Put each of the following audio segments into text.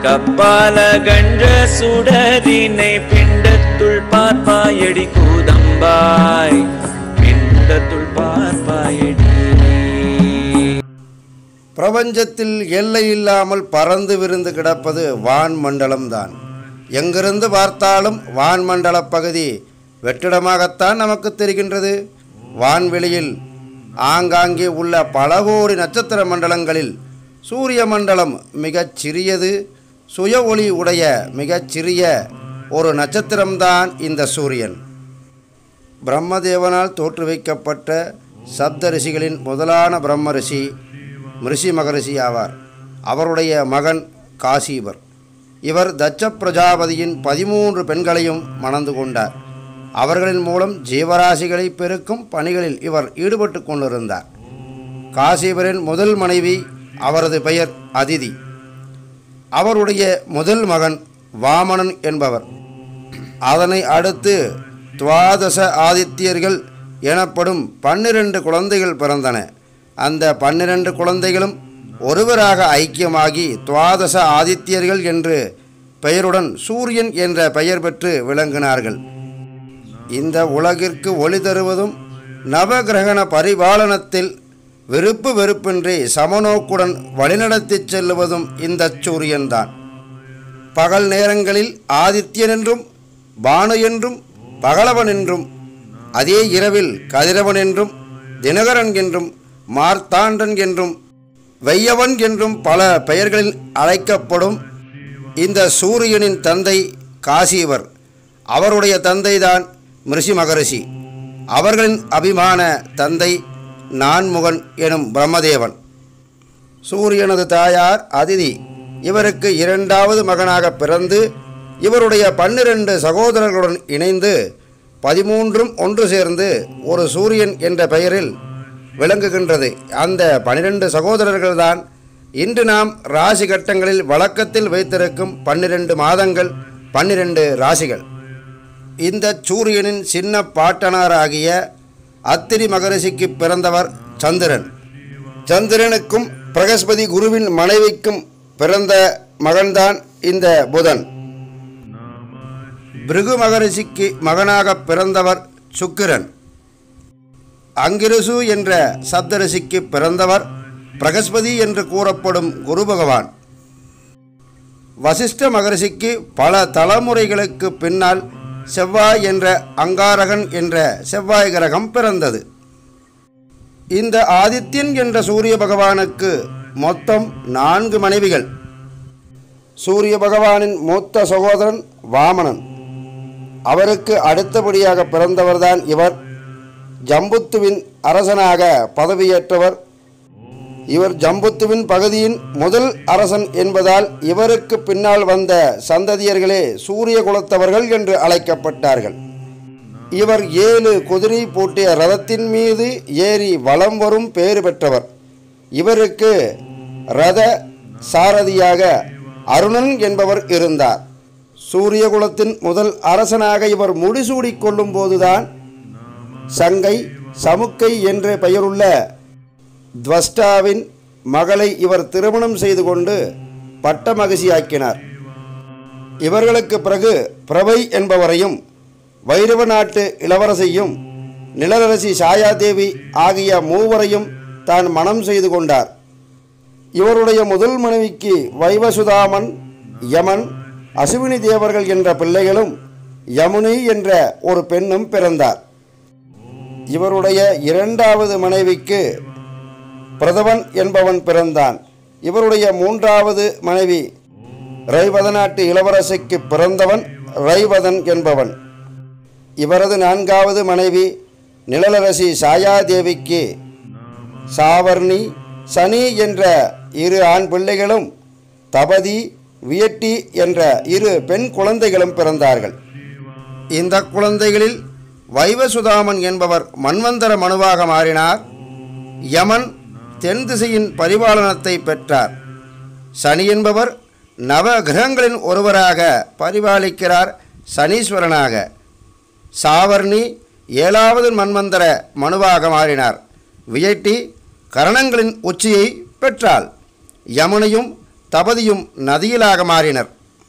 கப்பால கன்ற சுடரினை பிண்டத்துள் பார்ப்பாயடி கூதம்பாய் பிண்டத்துள் பார்ப்பாயடி பிரபஞ்சத்தில் எல்லை இல்லாமல் பறந்து விரிந்து கிடப்பது வான் மண்டலம்தான் எங்கிருந்து பார்த்தாலும் வான்மண்டல பகுதி வெற்றிடமாகத்தான் நமக்கு தெரிகின்றது வான்வெளியில் ஆங்காங்கே உள்ள பல கோடி நட்சத்திர மண்டலங்களில் சூரிய மண்டலம் மிகச் சிறியது சுய ஒளி உடைய மிகச் சிறிய ஒரு நட்சத்திரம்தான் இந்த சூரியன் பிரம்மதேவனால் தோற்றுவிக்கப்பட்ட சப்த ரிஷிகளின் முதலான பிரம்ம ரிஷி மிருஷி மகரிஷி ஆவார் அவருடைய மகன் காசீபர் இவர் தட்ச பிரஜாபதியின் பதிமூன்று பெண்களையும் மணந்து கொண்டார் அவர்களின் மூலம் ஜீவராசிகளை பெருக்கும் பணிகளில் இவர் ஈடுபட்டு கொண்டிருந்தார் காசீபரின் முதல் மனைவி அவரது பெயர் அதிதி அவருடைய முதல் மகன் வாமனன் என்பவர் அதனை அடுத்து துவாதச ஆதித்யர்கள் எனப்படும் பன்னிரண்டு குழந்தைகள் பிறந்தன அந்த பன்னிரண்டு குழந்தைகளும் ஒருவராக ஐக்கியமாகி துவாதச ஆதித்யர்கள் என்று பெயருடன் சூரியன் என்ற பெயர் பெற்று விளங்கினார்கள் இந்த உலகிற்கு ஒளி தருவதும் நவகிரகண பரிபாலனத்தில் விருப்பு வெறுப்பின்றி சமநோக்குடன் வழிநடத்திச் செல்லுவதும் இந்த சூரியன்தான் பகல் நேரங்களில் ஆதித்யன் என்றும் பானு என்றும் பகலவன் என்றும் அதே இரவில் கதிரவன் என்றும் தினகரன் என்றும் மார்த்தாண்டன் என்றும் வெய்யவன் என்றும் பல பெயர்களில் அழைக்கப்படும் இந்த சூரியனின் தந்தை காசீவர் அவருடைய தந்தைதான் மிருஷி மகரிஷி அவர்களின் அபிமான தந்தை நான்முகன் எனும் பிரம்மதேவன் சூரியனது தாயார் அதிதி இவருக்கு இரண்டாவது மகனாக பிறந்து இவருடைய பன்னிரண்டு சகோதரர்களுடன் இணைந்து பதிமூன்றும் ஒன்று சேர்ந்து ஒரு சூரியன் என்ற பெயரில் விளங்குகின்றது அந்த பனிரெண்டு சகோதரர்கள்தான் இன்று நாம் ராசி கட்டங்களில் வழக்கத்தில் வைத்திருக்கும் பன்னிரண்டு மாதங்கள் பன்னிரண்டு ராசிகள் இந்த சூரியனின் சின்ன பாட்டனாராகிய அத்திரி மகரிஷிக்கு பிறந்தவர் சந்திரன் சந்திரனுக்கும் பிரகஸ்பதி குருவின் மனைவிக்கும் பிறந்த மகன்தான் இந்த புதன் பிருகு மகரிஷிக்கு மகனாக பிறந்தவர் சுக்கிரன் அங்கிருசு என்ற சப்தரிஷிக்கு பிறந்தவர் பிரகஸ்பதி என்று கூறப்படும் குரு பகவான் வசிஷ்ட மகரிஷிக்கு பல தலைமுறைகளுக்கு பின்னால் செவ்வாய் என்ற அங்காரகன் என்ற செவ்வாய் கிரகம் பிறந்தது இந்த ஆதித்யன் என்ற சூரிய பகவானுக்கு மொத்தம் நான்கு மனைவிகள் சூரிய பகவானின் மூத்த சகோதரன் வாமனன் அவருக்கு அடுத்தபடியாக பிறந்தவர்தான் இவர் ஜம்புத்துவின் அரசனாக பதவியேற்றவர் இவர் ஜம்புத்துவின் பகுதியின் முதல் அரசன் என்பதால் இவருக்கு பின்னால் வந்த சந்ததியர்களே சூரிய குலத்தவர்கள் என்று அழைக்கப்பட்டார்கள் இவர் ஏழு குதிரை பூட்டிய ரதத்தின் மீது ஏறி வலம் வரும் பேறு பெற்றவர் இவருக்கு ரத சாரதியாக அருணன் என்பவர் இருந்தார் சூரியகுலத்தின் முதல் அரசனாக இவர் முடிசூடிக் கொள்ளும் போதுதான் சங்கை சமுக்கை என்ற பெயருள்ள துவஸ்டாவின் மகளை இவர் திருமணம் செய்து கொண்டு பட்ட மகிழ்ச்சியாக்கினார் இவர்களுக்கு பிறகு பிரபை என்பவரையும் வைரவ நாட்டு இளவரசியும் நிலரசி சாயாதேவி ஆகிய மூவரையும் தான் மணம் செய்து கொண்டார் இவருடைய முதல் மனைவிக்கு வைவசுதாமன் யமன் அசுவினி தேவர்கள் என்ற பிள்ளைகளும் யமுனி என்ற ஒரு பெண்ணும் பிறந்தார் இவருடைய இரண்டாவது மனைவிக்கு பிரதவன் என்பவன் பிறந்தான் இவருடைய மூன்றாவது மனைவி ரைவத நாட்டு இளவரசிக்கு பிறந்தவன் ரைவதன் என்பவன் இவரது நான்காவது மனைவி நிழலரசி சாயாதேவிக்கு சாவர்ணி சனி என்ற இரு ஆண் பிள்ளைகளும் தபதி வியட்டி என்ற இரு பெண் குழந்தைகளும் பிறந்தார்கள் இந்த குழந்தைகளில் வைவசுதாமன் என்பவர் மன்வந்தர மனுவாக மாறினார் யமன் தென் திசையின் பரிபாலனத்தை பெற்றார் சனி என்பவர் நவ கிரகங்களின் ஒருவராக பரிபாலிக்கிறார் சனீஸ்வரனாக சாவர்ணி ஏழாவது மன்வந்தர மனுவாக மாறினார் வியட்டி கரணங்களின் உச்சியை பெற்றாள் யமுனையும் தபதியும் நதியிலாக மாறினர்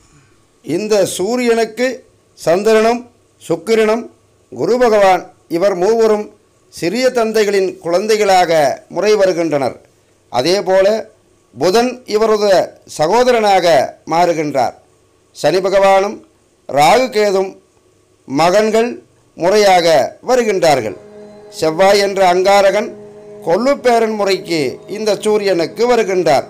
இந்த சூரியனுக்கு சந்திரனும் சுக்கிரனும் குரு பகவான் இவர் மூவரும் சிறிய தந்தைகளின் குழந்தைகளாக முறை வருகின்றனர் அதேபோல புதன் இவரது சகோதரனாக மாறுகின்றார் சனி பகவானும் ராகு கேதும் மகன்கள் முறையாக வருகின்றார்கள் செவ்வாய் என்ற அங்காரகன் கொள்ளுப்பேரன் முறைக்கு இந்த சூரியனுக்கு வருகின்றார்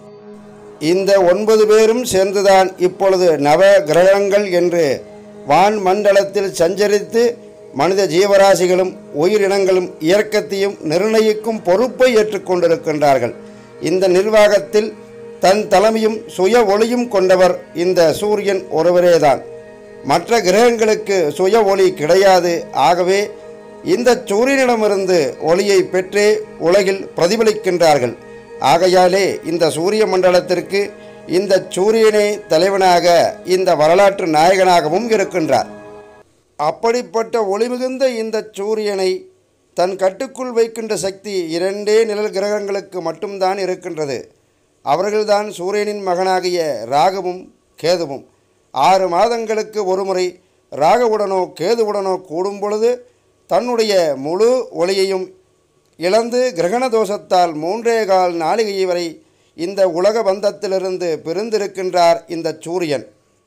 இந்த ஒன்பது பேரும் சேர்ந்துதான் இப்பொழுது நவ கிரகங்கள் என்று வான் மண்டலத்தில் சஞ்சரித்து மனித ஜீவராசிகளும் உயிரினங்களும் இயக்கத்தையும் நிர்ணயிக்கும் பொறுப்பை ஏற்றுக்கொண்டிருக்கின்றார்கள் இந்த நிர்வாகத்தில் தன் தலைமையும் சுய ஒளியும் கொண்டவர் இந்த சூரியன் ஒருவரேதான் மற்ற கிரகங்களுக்கு சுய ஒளி கிடையாது ஆகவே இந்த சூரியனிடமிருந்து ஒளியை பெற்றே உலகில் பிரதிபலிக்கின்றார்கள் ஆகையாலே இந்த சூரிய மண்டலத்திற்கு இந்த சூரியனே தலைவனாக இந்த வரலாற்று நாயகனாகவும் இருக்கின்றார் அப்படிப்பட்ட ஒளிமிகுந்த இந்த சூரியனை தன் கட்டுக்குள் வைக்கின்ற சக்தி இரண்டே நிழல் கிரகங்களுக்கு மட்டும்தான் இருக்கின்றது அவர்கள்தான் சூரியனின் மகனாகிய ராகுவும் கேதுவும் ஆறு மாதங்களுக்கு ஒருமுறை ராகவுடனோ கேதுவுடனோ கூடும் பொழுது தன்னுடைய முழு ஒளியையும் இழந்து கிரகண தோஷத்தால் மூன்றே கால் நாளிகை வரை இந்த உலக பந்தத்திலிருந்து பிரிந்திருக்கின்றார் இந்த சூரியன்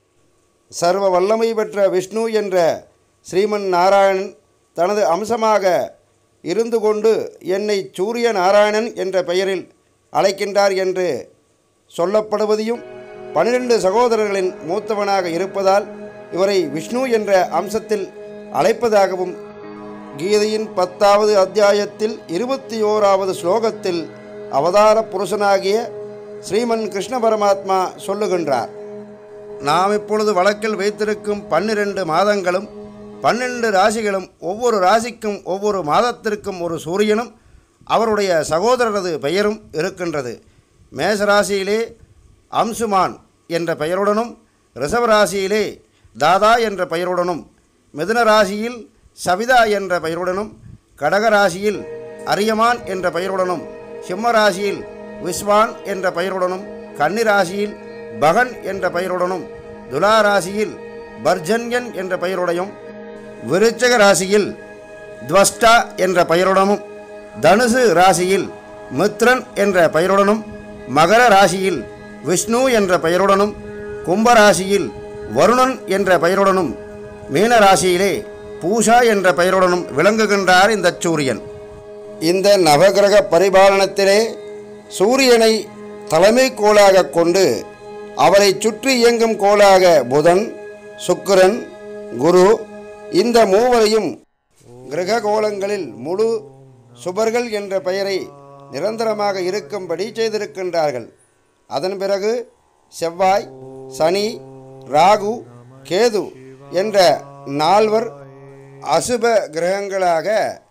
சர்வ வல்லமை பெற்ற விஷ்ணு என்ற ஸ்ரீமன் நாராயணன் தனது அம்சமாக இருந்து கொண்டு என்னை சூரிய நாராயணன் என்ற பெயரில் அழைக்கின்றார் என்று சொல்லப்படுவதையும் பன்னிரண்டு சகோதரர்களின் மூத்தவனாக இருப்பதால் இவரை விஷ்ணு என்ற அம்சத்தில் அழைப்பதாகவும் கீதையின் பத்தாவது அத்தியாயத்தில் இருபத்தி ஓராவது ஸ்லோகத்தில் அவதார புருஷனாகிய ஸ்ரீமன் கிருஷ்ண பரமாத்மா சொல்லுகின்றார் நாம் இப்பொழுது வழக்கில் வைத்திருக்கும் பன்னிரண்டு மாதங்களும் பன்னெண்டு ராசிகளும் ஒவ்வொரு ராசிக்கும் ஒவ்வொரு மாதத்திற்கும் ஒரு சூரியனும் அவருடைய சகோதரரது பெயரும் இருக்கின்றது மேசராசியிலே அம்சுமான் என்ற பெயருடனும் ரிஷப ராசியிலே தாதா என்ற பெயருடனும் மிதுன ராசியில் சவிதா என்ற பெயருடனும் கடக ராசியில் அரியமான் என்ற பெயருடனும் சிம்ம ராசியில் விஸ்வான் என்ற பெயருடனும் கன்னி ராசியில் பகன் என்ற பெயருடனும் துலா ராசியில் பர்ஜன்யன் என்ற பெயருடையும் விருச்சக ராசியில் துவஸ்டா என்ற பெயருடனும் தனுசு ராசியில் மித்ரன் என்ற பெயருடனும் மகர ராசியில் விஷ்ணு என்ற பெயருடனும் கும்ப ராசியில் வருணன் என்ற பெயருடனும் மீன ராசியிலே பூஷா என்ற பெயருடனும் விளங்குகின்றார் இந்த சூரியன் இந்த நவகிரக பரிபாலனத்திலே சூரியனை தலைமை கோளாக கொண்டு அவரை சுற்றி இயங்கும் கோளாக புதன் சுக்கிரன் குரு இந்த மூவரையும் கிரக கோலங்களில் முழு சுபர்கள் என்ற பெயரை நிரந்தரமாக இருக்கும்படி செய்திருக்கின்றார்கள் அதன் பிறகு செவ்வாய் சனி ராகு கேது என்ற நால்வர் அசுப கிரகங்களாக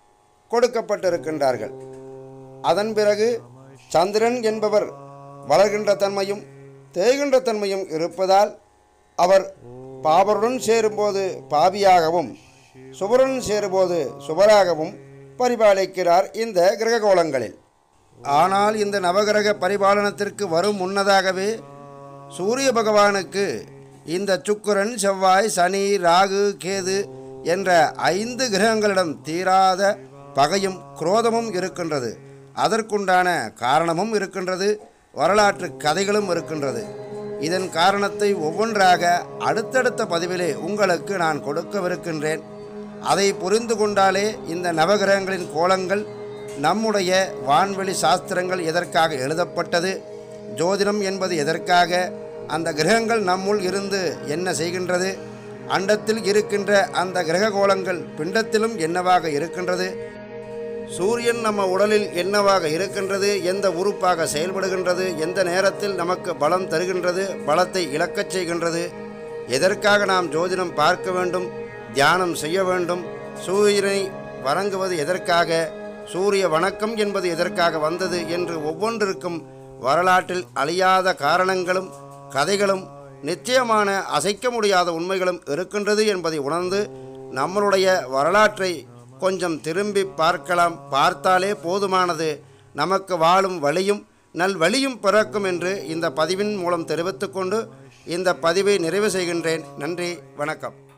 கொடுக்கப்பட்டிருக்கின்றார்கள் அதன் பிறகு சந்திரன் என்பவர் வளர்கின்ற தன்மையும் தேய்கின்ற தன்மையும் இருப்பதால் அவர் பாபருடன் சேரும்போது பாபியாகவும் சுபருடன் சேரும்போது சுபராகவும் பரிபாலிக்கிறார் இந்த கிரககோளங்களில் ஆனால் இந்த நவகிரக பரிபாலனத்திற்கு வரும் முன்னதாகவே சூரிய பகவானுக்கு இந்த சுக்கிரன் செவ்வாய் சனி ராகு கேது என்ற ஐந்து கிரகங்களிடம் தீராத பகையும் குரோதமும் இருக்கின்றது அதற்குண்டான காரணமும் இருக்கின்றது வரலாற்று கதைகளும் இருக்கின்றது இதன் காரணத்தை ஒவ்வொன்றாக அடுத்தடுத்த பதிவிலே உங்களுக்கு நான் கொடுக்கவிருக்கின்றேன் அதை புரிந்து கொண்டாலே இந்த நவகிரகங்களின் கோலங்கள் நம்முடைய வான்வெளி சாஸ்திரங்கள் எதற்காக எழுதப்பட்டது ஜோதிடம் என்பது எதற்காக அந்த கிரகங்கள் நம்முள் இருந்து என்ன செய்கின்றது அண்டத்தில் இருக்கின்ற அந்த கிரக கோலங்கள் பிண்டத்திலும் என்னவாக இருக்கின்றது சூரியன் நம்ம உடலில் என்னவாக இருக்கின்றது எந்த உறுப்பாக செயல்படுகின்றது எந்த நேரத்தில் நமக்கு பலம் தருகின்றது பலத்தை இழக்கச் செய்கின்றது எதற்காக நாம் ஜோதிடம் பார்க்க வேண்டும் தியானம் செய்ய வேண்டும் சூரியனை வணங்குவது எதற்காக சூரிய வணக்கம் என்பது எதற்காக வந்தது என்று ஒவ்வொன்றிற்கும் வரலாற்றில் அழியாத காரணங்களும் கதைகளும் நிச்சயமான அசைக்க முடியாத உண்மைகளும் இருக்கின்றது என்பதை உணர்ந்து நம்மளுடைய வரலாற்றை கொஞ்சம் திரும்பி பார்க்கலாம் பார்த்தாலே போதுமானது நமக்கு வாழும் வழியும் நல் வழியும் பிறக்கும் என்று இந்த பதிவின் மூலம் தெரிவித்துக்கொண்டு இந்த பதிவை நிறைவு செய்கின்றேன் நன்றி வணக்கம்